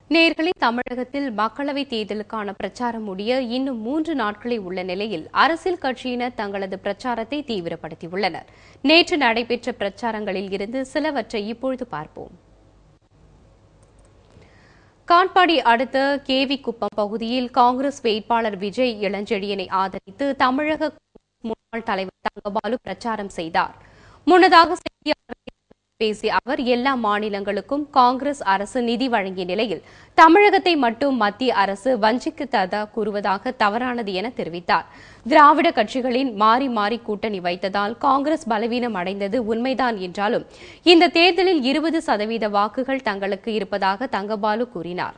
நேர்களை தமிழகத்தில் மக்களவைத் தேர்தலுக்கான பிரச்சாரம் முடிய இன்னும் மூன்று நாட்களே உள்ள நிலையில் அரசியல் கட்சியினர் தங்களது பிரச்சாரத்தை தீவிரப்படுத்தியுள்ளனர் நேற்று நடைபெற்ற பிரச்சாரங்களில் இருந்து சிலவற்றை இப்பொழுது பார்ப்போம் காட்பாடி அடுத்த கேவி குப்பம் பகுதியில் காங்கிரஸ் வேட்பாளர் விஜய் இளஞ்செழியனை ஆதரித்து தமிழக முன்னாள் தலைவர் தங்கபாலு பிரச்சாரம் செய்தார் முன்னதாக செய்தியாளர்களிடம் பேசிய அவர் எல்லா மாநிலங்களுக்கும் காங்கிரஸ் அரசு நிதி வழங்கிய நிலையில் தமிழகத்தை மட்டும் மத்திய அரசு வஞ்சிக்கதா கூறுவதாக தவறானது என தெரிவித்தார் திராவிட கட்சிகளின் மாறி மாறி கூட்டணி வைத்ததால் காங்கிரஸ் பலவீனம் அடைந்தது உண்மைதான் என்றாலும் இந்த தேர்தலில் இருபது சதவீத வாக்குகள் தங்களுக்கு இருப்பதாக தங்கபாலு கூறினார்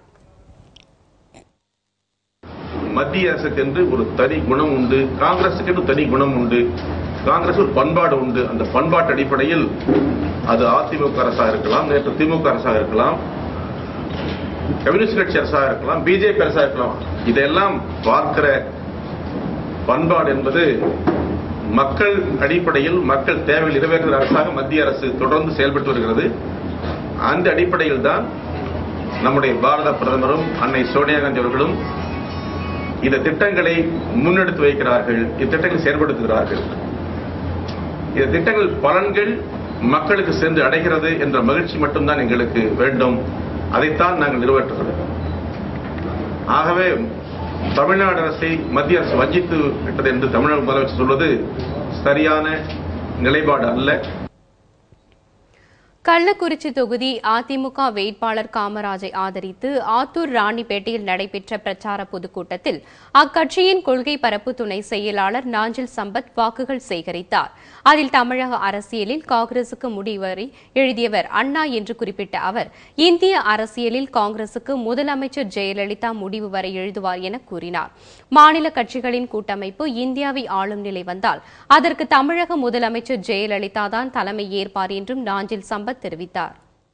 மத்திய அரசுக்கு என்று ஒரு தனி குணம் உண்டு காங்கிரசுக்கு என்று தனி குணம் உண்டு காங்கிரஸ் ஒரு பண்பாடு உண்டு அந்த பண்பாட்டு அடிப்படையில் அது அதிமுக அரசாக இருக்கலாம் நேற்று திமுக அரசாக இருக்கலாம் கம்யூனிஸ்ட் கட்சி அரசாக இருக்கலாம் பிஜேபி அரசாக இருக்கலாம் இதையெல்லாம் பார்க்கிற பண்பாடு என்பது மக்கள் அடிப்படையில் மக்கள் தேவைகள் நிறைவேற்றுகிற அரசாக மத்திய அரசு தொடர்ந்து செயல்பட்டு வருகிறது அந்த அடிப்படையில் தான் நம்முடைய பாரத பிரதமரும் அன்னை சோனியா காந்தி அவர்களும் இந்த திட்டங்களை முன்னெடுத்து வைக்கிறார்கள் இத்திட்டங்களை செயல்படுத்துகிறார்கள் இந்த திட்டங்கள் பலன்கள் மக்களுக்கு சென்று அடைகிறது என்ற மகிழ்ச்சி மட்டும்தான் எங்களுக்கு வேண்டும் அதைத்தான் நாங்கள் நிறைவேற்றுகிறோம் ஆகவே தமிழ்நாடு அரசை மத்திய அரசு வஞ்சித்து விட்டது என்று தமிழக முதலமைச்சர் சொல்வது சரியான நிலைப்பாடு அல்ல கள்ளக்குறிச்சி தொகுதி அதிமுக வேட்பாளர் காமராஜை ஆதரித்து ஆத்தூர் ராணிப்பேட்டையில் நடைபெற்ற பிரச்சார பொதுக்கூட்டத்தில் அக்கட்சியின் கொள்கை பரப்பு துணை செயலாளர் நாஞ்சில் சம்பத் வாக்குகள் சேகரித்தார் அதில் தமிழக அரசியலில் காங்கிரசுக்கு முடிவரை எழுதியவர் அண்ணா என்று குறிப்பிட்ட அவர் இந்திய அரசியலில் காங்கிரசுக்கு முதலமைச்சர் ஜெயலலிதா முடிவு வரை எழுதுவார் என கூறினார் மாநில கட்சிகளின் கூட்டமைப்பு இந்தியாவை ஆளும் நிலை வந்தால் அதற்கு தமிழக முதலமைச்சர் ஜெயலலிதா தான் தலைமை ஏற்பார் என்றும் நாஞ்சில் சம்பத் தெரிவித்தார்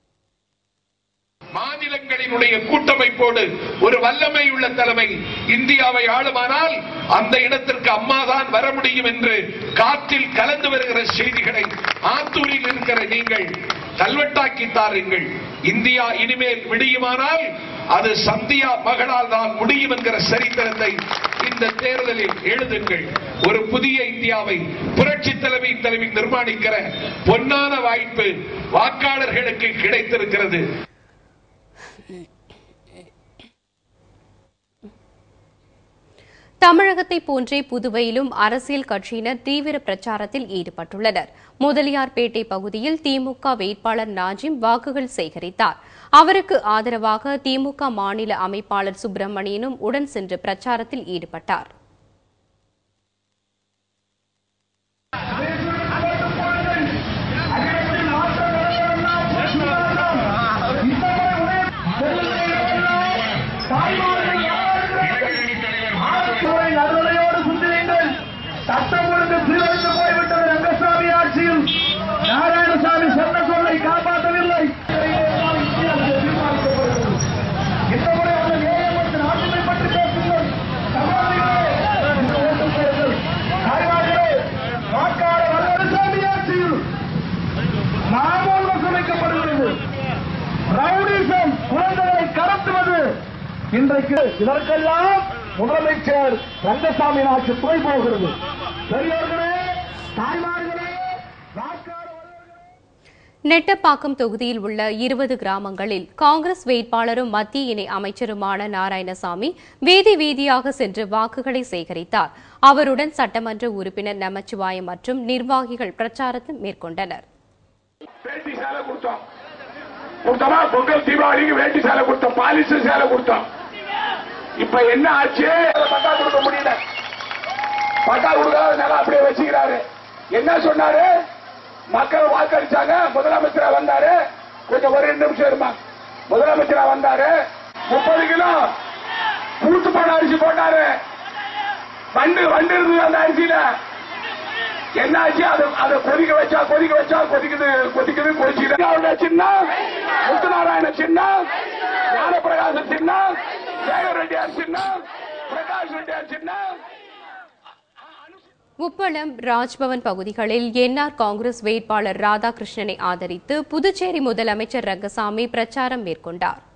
மாநிலங்களினுடைய கூட்டமைப்போடு ஒரு வல்லமை உள்ள தலைமை இந்தியாவை ஆளுமானால் அந்த இடத்திற்கு அம்மாதான் வர முடியும் என்று காற்றில் கலந்து வருகிற செய்திகளை ஆத்தூரில் இருக்கிற நீங்கள் கல்வெட்டாக்கி தாருங்கள் இந்தியா இனிமேல் விடியுமானால் அது சந்தியா மகளால் தான் முடியும் என்கிற சரித்திரத்தை இந்த தேர்தலில் எழுதுங்கள் ஒரு புதிய இந்தியாவை புரட்சி தலைமை தலைவி நிர்மாணிக்கிற பொன்னான வாய்ப்பு வாக்காளர்களுக்கு கிடைத்திருக்கிறது தமிழகத்தை போன்றே புதுவையிலும் அரசியல் கட்சியினர் தீவிர பிரச்சாரத்தில் ஈடுபட்டுள்ளனர் முதலியார்பேட்டை பகுதியில் திமுக வேட்பாளர் நாஜிம் வாக்குகள் சேகரித்தார் அவருக்கு ஆதரவாக திமுக மாநில அமைப்பாளர் சுப்பிரமணியனும் உடன் சென்று பிரச்சாரத்தில் ஈடுபட்டார் நடுவலையோடு சுற்றினீங்கள் சட்டம் ஒழுங்கு சீரழிந்து போய்விட்டது ரங்கசாமி ஆட்சியில் நாராயணசாமி சொன்ன சொல்லை காப்பாற்றவில்லை இந்த முறை அந்த நேயம் மற்றும் ஆட்சியை பற்றி பேசுங்கள் சமாளிகளே, இந்த ஓட்டம் பெறுங்கள். தாய்மார்களே, வாக்காளர் ரங்கசாமி ஆட்சியில் மாமூல் வசூலிக்கப்படுகிறது ரவுடிசம் குழந்தைகளை கடத்துவது இன்றைக்கு இதற்கெல்லாம் முதலமைச்சர் ரங்கசாமி ஆட்சி துணை போகிறது பெரியோர்களே தாய்மார்களே வாக்காளர் நெட்டப்பாக்கம் தொகுதியில் உள்ள இருபது கிராமங்களில் காங்கிரஸ் வேட்பாளரும் மத்திய இணை அமைச்சருமான நாராயணசாமி வீதி வீதியாக சென்று வாக்குகளை சேகரித்தார் அவருடன் சட்டமன்ற உறுப்பினர் நமச்சிவாயம் மற்றும் நிர்வாகிகள் பிரச்சாரத்தை மேற்கொண்டனர் வேட்டி சேலை கொடுத்தோம் கொடுத்தோமா பொங்கல் தீபாவளிக்கு வேட்டி சேலை கொடுத்தோம் பாலிசு சேலை கொடுத்தோம் இப்ப என்ன ஆச்சு பட்டா கொடுக்க முடியல பட்டா கொடுக்காதனால அப்படியே வச்சுக்கிறாரு என்ன சொன்னாரு மக்கள் வாக்களிச்சாங்க முதலமைச்சரா வந்தாரு கொஞ்சம் ஒரு ரெண்டு நிமிஷம் இருமா முதலமைச்சரா வந்தாரு முப்பது கிலோ கூட்டு போன அரிசி போட்டாரு வண்டு வண்டு இருந்தது அந்த அரிசியில என்னாச்சு அது அதை கொதிக்க வச்சா கொதிக்க வச்சா கொதிக்குது கொதிக்குது கொதிச்சுது சின்னம் முத்துநாராயண சின்னம் ஞானப்பிரகாச சின்னம் சேகர் ரெட்டியார் சின்னம் பிரகாஷ் ரெட்டியார் சின்னம் உப்பளம் ராஜ்பவன் பகுதிகளில் என்ஆர் காங்கிரஸ் வேட்பாளர் ராதாகிருஷ்ணனை ஆதரித்து புதுச்சேரி முதலமைச்சர் ரங்கசாமி பிரச்சாரம் மேற்கொண்டார்